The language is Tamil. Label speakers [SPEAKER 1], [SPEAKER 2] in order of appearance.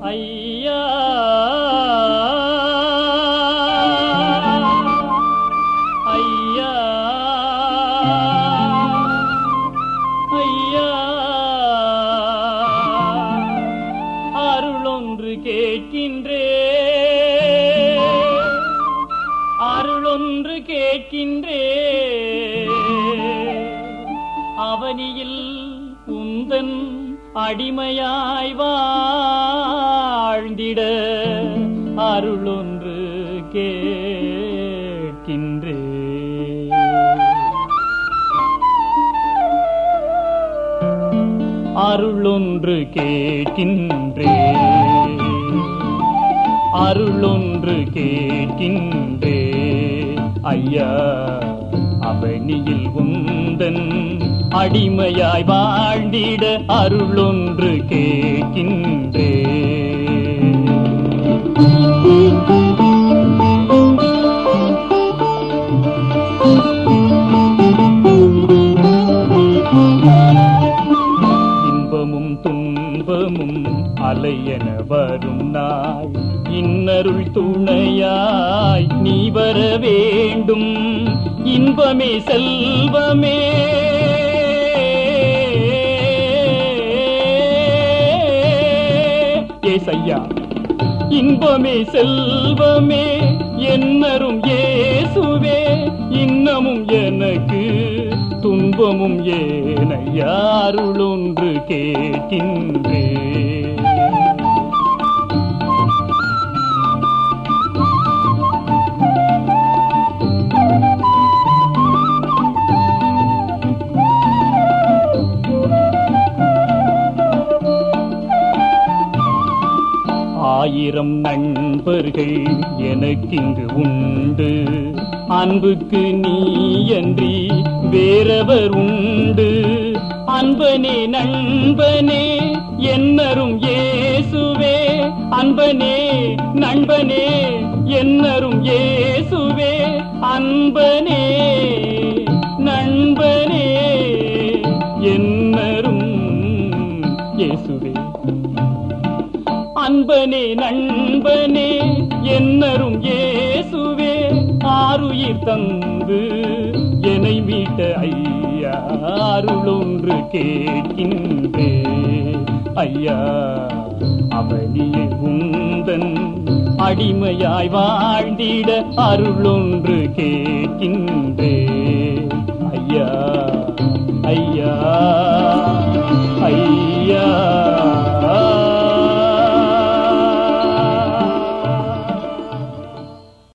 [SPEAKER 1] ஐயா ஐயா ஐயா அருளொன்று கேட்கின்றே அருளொன்று கேட்கின்றே அவனியில் உந்தன் அடிமையாய் வாழ்ந்திட அருளொன்று கேட்கின்றே அருளொன்று கேட்கின்றே அருளொன்று கேட்கின்றே ஐயா அவனியில் உந்தன் அடிமையாய் வாழ்ந்திட அருளொன்று கேட்கின்றே இன்பமும் துன்பமும் அலையென வரும் நாள் இன்னருள் துணையாய் நீ வர வேண்டும் இன்பமே செல்வமே ஏசையா இன்பமே செல்வமே என்னரும் இயேசுவே இன்னமும் எனக்கு துன்பமும் ஏனையா அருளொன்று கேட்கின்றே ஆயிரம் நண்பர்கள் எனக்கிங்கு உண்டு அன்புக்கு நீ அன்றி வேறவர் உண்டு அன்பனே நண்பனே என்னரும் இயேசுவே அன்பனே நண்பனே என்னரும் இயேசுவே அன்பனே நண்பனே என்னரும் இயேசுவே அன்பனே நண்பனே என்னரும் இயேசுவே ஆருயிர் தந்து என்னை மீட்ட ஐயா அருளொன்று கேட்கின்றே ஐயா அவனியை உந்தன் அடிமையாய் வாழ்ந்திட அருளொன்று கேட்கின்றே ஐயா ஐயா ஐயா